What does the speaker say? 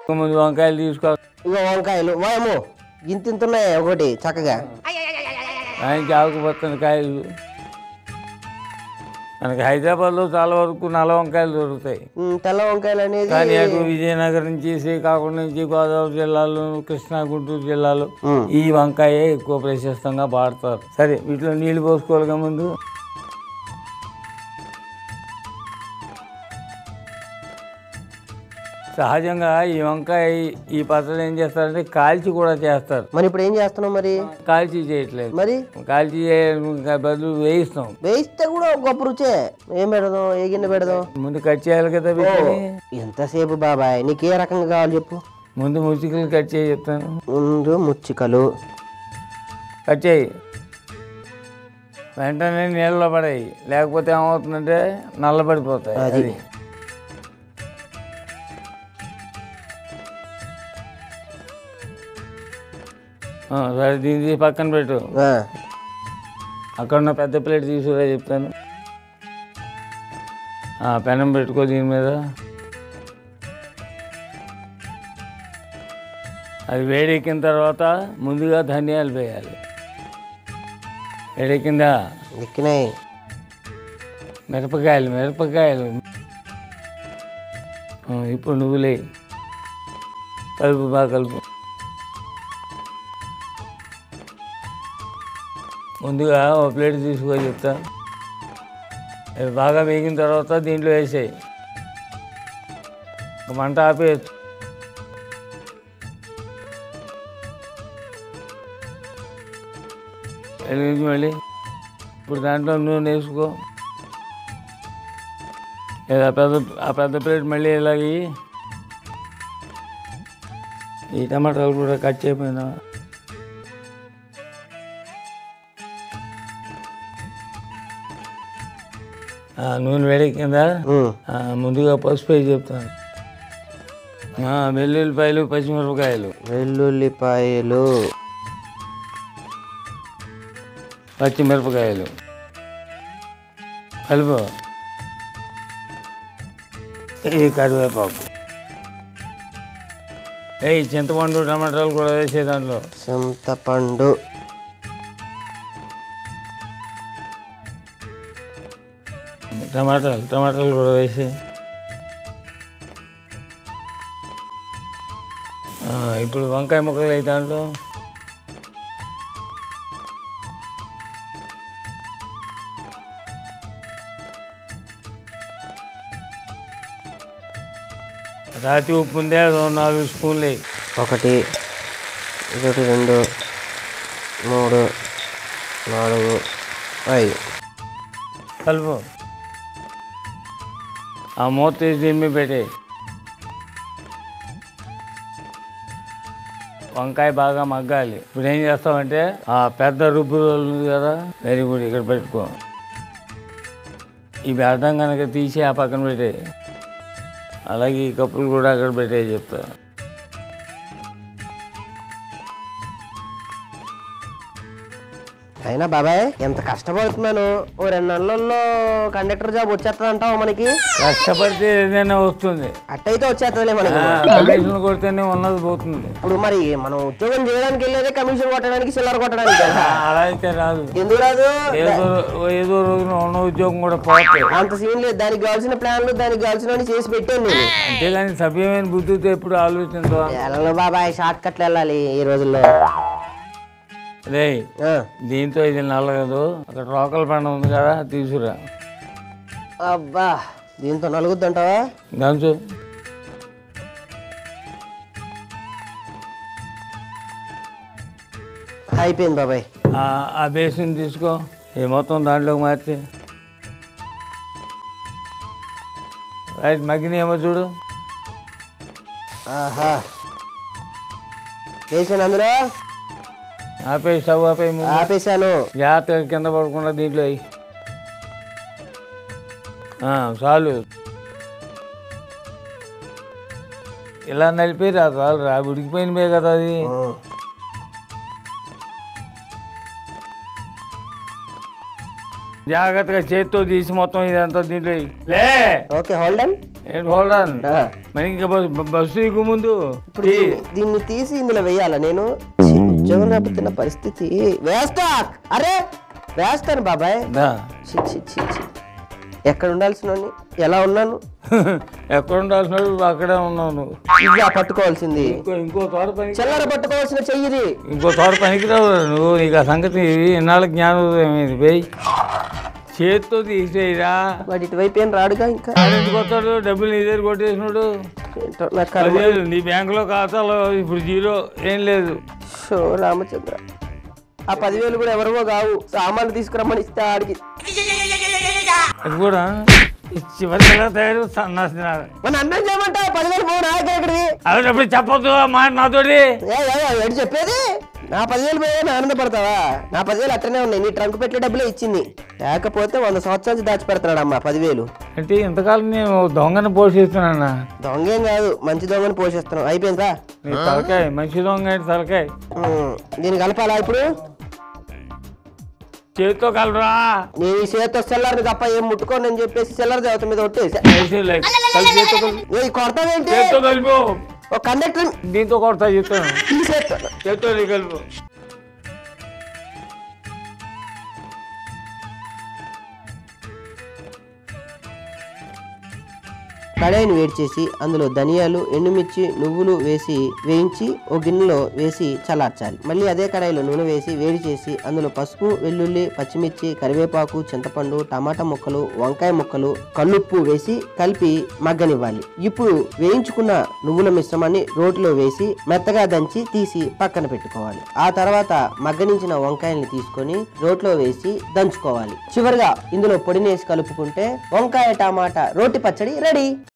ముందు వంకాయలు తీసుకో ఇగో వంకాయలు వాయము ఇంత ఇంత ఉన్నాయి ఒకటి చక్కగా ఆయనకి ఆకుపచ్చని కాయలు మనకి హైదరాబాద్లో చాలా వరకు నల్ల వంకాయలు దొరుకుతాయి ఉమ్, తెల్ల వంకాయలు అనేది కానీ అటు విజయనగరం నుంచి శ్రీకాకుళం నుంచి గోదావరి జిల్లాలో కృష్ణా గుంటూరు జిల్లాలో ఉమ్. ఈ వంకాయ ఎక్కువ ప్రశస్తంగా వాడతారు సరే వీటిలో నీళ్లు పోసుకోవాలిగా ముందు సహజంగా ఈ వంకాయ ఈ పచ్చడి ఏం చేస్తారంటే కాల్చి కూడా చేస్తారు మరి ఇప్పుడు ఏం చేస్తున్నాం మరి కాల్చి చేయట్లేదు మరి కాల్చి చేయ బదులు వేయిస్తాం వేయిస్తే కూడా ఒక గొప్ప రుచే ఏం పెడదాం ఏ గిన్నె పెడదాం ముందు కట్ చేయాలి కదా వీటిని ఎంతసేపు బాబాయ్ నీకు ఏ రకంగా కావాలి చెప్పు ముందు ముచ్చికలు కట్ చేయి చెప్తాను ముందు ముచ్చికలు కట్ చేయి వెంటనే నీళ్ళలో పడాయి లేకపోతే ఏమవుతుందంటే నల్లబడిపోతాయి అది. అది ఆ, సరే దీన్ని తీసి పక్కన పెట్టు ఆ, అక్కడ ఉన్న పెద్ద ప్లేట్ తీసుకురా చెప్తాను ఆ, పెనం పెట్టుకో దీని మీద అది వేడెక్కిన తర్వాత ముందుగా ధనియాలు వేయాలి వేడెక్కిందా ఎక్కినాయి మిరపకాయలు మిరపకాయలు ఆ, ఇప్పుడు నువ్వులే కలుపు బాగా కలుపు ముందుగా ఒక ప్లేట్ తీసుకో చెప్తా అది బాగా వేగిన తర్వాత దీంట్లో వేసేయి ఒక మంట ఆపేయచ్చు వెలిగించి మళ్ళీ ఇప్పుడు దాంట్లో నూనె వేసుకో లేదా పెద్ద ఆ పెద్ద ప్లేట్ మళ్ళీ ఇలాగి ఈ టమాటాలు కూడా కట్ చేయకపోయినా ఆ, నూనె వేడెక్కిందా ఉమ్, ఆ, ముందుగా పసుపు వేసి చెప్తాను ఆ, వెల్లుల్లిపాయలు పచ్చిమిరపకాయలు వెల్లుల్లిపాయలు పచ్చిమిరపకాయలు కలుపు ఈ కరివేపాకు ఏ చింతపండు టమాటాలు కూడా వేసే దాంట్లో చింతపండు టమాటాలు టమాటాలు కూడా వేసి ఆ, ఇప్పుడు వంకాయ ముక్కలు అయితే దాంట్లో రాతి ఉప్పు ఉందే అదో నాలుగు స్పూన్లు వేయి. ఒకటి ఒకటి రెండు మూడు నాలుగు ఐదు కలుపు ఆ మూత తీసి దీని మీద పెట్టే వంకాయ బాగా మగ్గాలి ఇప్పుడు ఏం చేస్తామంటే ఆ పెద్ద రుబ్బు రోలు ఉంది కదా వెరీ గుడ్ ఇక్కడ పెట్టుకో ఇవి అర్థం కనుక తీసి ఆ పక్కన పెట్టే అలాగే ఈ కప్పులు కూడా అక్కడ పెట్టే చెప్తా అయినా బాబాయ్ ఎంత కష్టపడుతున్నాను ఓ రెండు నెలల్లో కండక్టర్ జాబ్ వచ్చేస్తుంది అంటావా మనకి కష్టపడితే ఏదైనా వస్తుంది అట్టయితే వచ్చేస్తుందిలే మనకి కమిషన్ కొడితేనే ఉన్నది పోతుంది ఇప్పుడు మరి మనం ఉద్యోగం చేయడానికి వెళ్ళేదే కమిషన్ కొట్టడానికి చిల్లర కొట్టడానికి కదా. అలా అయితే రాదు ఎందుకు రాదు ఏదో ఏదో రోజున ఉన్న ఉద్యోగం కూడా పోతాయి అంత సీన్ లేదు దానికి కావాల్సిన ప్లాన్లు దానికి కావాల్సిన చేసి పెట్టాను నేను అంతేగాని సభ్యమైన బుద్ధితో ఎప్పుడు ఆలోచించవా వెళ్ళను బాబాయ్ షార్ట్ కట్లు వెళ్ళాలి ఈ రోజుల్లో రే ఆ, దీంతో ఇది నల్లగదు అక్కడ రోకల పండ ఉంది కదా తీసుకురా అబ్బా దీంతో నలుగుద్ది అంటావా గంచు అయిపోయింది బాబాయ్ ఆ- ఆ బేసిన్ తీసుకో ఈ మొత్తం దాంట్లోకి మార్చి రైట్ మగ్గినేమో చూడు ఆహా వేసాను అందులో ఆపే స్టవ్ ఆపే ముందు ఆపేసాను జాగ్రత్తగా కింద పడకుండా దీంట్లో వేయి. ఆ, చాలు ఇలా నలిపి రా చాలు రా ఉడికిపోయినవే కదా అది ఉమ్. జాగ్రత్తగా చేత్తో తీసి మొత్తం ఇదంతా దీంట్లో వేయి. లే ఓకే హోల్డ్ అండ్ ఏంటి హోల్డన్ మరి ఇంకా బస్సు బస్సు దిగు ముందు ఇప్పుడు దీన్ని- దీన్ని తీసి ఇందులో వేయాలా నేను ఛీ, ఉద్యోగం లేకపోతున్న పరిస్థితి వేస్తా అరే వేస్తాను బాబాయ్ దా. ఛీ, ఛీ, ఛీ, ఛీ. ఎక్కడ ఉండాల్సిన ఎలా ఉన్నాను ఎక్కడ ఉండాల్సిన వాడు అక్కడే ఉన్నావు నువ్వు ఇదిగా పట్టుకోవాల్సింది ఇంకో ఇంకో తోట పని చిల్లర పట్టుకోవాల్సిన చెయ్యిది ఇంకో తోట పనికిరావు నువ్వు నీకు ఆ సంగతి ఇన్నాళ్ళ జ్ఞానోదయం ఇది పోయి చేత్తో తీసేయరా వాడి ఇటువైపు ఏం రాడుగా ఇంకా ఎందుకు వస్తాడు డబ్బులు నీ దగ్గర కొట్టేసినాడు ఏంటో నా కర్మ పదివేలు నీ బ్యాంకులో ఖాతాలో ఇప్పుడు జీరో ఏం లేదు షో రామచంద్ర ఆ పదివేలు కూడా ఎవరివో కావు సామాన్లు తీసుకురమ్మని ఇస్తే ఆడికి అది కూడా ఈ చివరి ఎలా తయారు సన్నాసినారు మన అన్నం చేయమంటావు పదివేలు పోవు నా దగ్గర ఎక్కడివి అలాంటప్పుడు చెప్పొద్దు ఆ మాట నాతోటి ఏ ఏ, ఏ, ఏంటి చెప్పేది నా పదివేలు పోయా ఆనందపడతావా నా పదివేలు అట్టనే ఉన్నాయి నీ ట్రంక్ పెట్టే డబ్బులే ఇచ్చింది లేకపోతే వంద సంవత్సరాల నుంచి దాచిపెడతాడు అమ్మా పదివేలు అంటే ఇంతకాలం నేను దొంగను పోషిస్తున్నానా దొంగేం కాదు మంచి దొంగని పోషిస్తున్నాం అయిపోయిందా నీ తలకాయ మంచి దొంగ ఏంటి తలకాయ ఉమ్, దీన్ని కలపాలా ఇప్పుడు చేతితో కలరా నేను ఈ చేతితో సెల్లర్ని తప్ప ఏం ముట్టుకోను అని చెప్పేసి సెల్లర్ దేవత మీద కొట్టేసి వేసి లే. కలిపి చేత్తో కలిపి ఏ కొడతావేంటి చేత్తో కలిపి ఒక కండక్టర్ దీంతో కొడతా చెప్తాను తీసేస్తాను చేత్తో నీ కలుపు కడాయిని వేడి చేసి అందులో ధనియాలు ఎండుమిర్చి నువ్వులు వేసి వేయించి ఓ గిన్నెలో వేసి చల్లార్చాలి మళ్ళీ అదే కడాయిలో నూనె వేసి వేడి చేసి అందులో పసుపు వెల్లుల్లి పచ్చిమిర్చి కరివేపాకు చింతపండు టమాటా ముక్కలు వంకాయ ముక్కలు కల్లుప్పు వేసి కలిపి మగ్గనివ్వాలి ఇప్పుడు వేయించుకున్న నువ్వుల మిశ్రమాన్ని రోటిలో వేసి మెత్తగా దంచి తీసి పక్కన పెట్టుకోవాలి ఆ తర్వాత మగ్గనించిన వంకాయల్ని తీసుకొని రోట్లో వేసి దంచుకోవాలి చివరిగా ఇందులో పొడినేసి కలుపుకుంటే వంకాయ టమాటా రోటి పచ్చడి రెడీ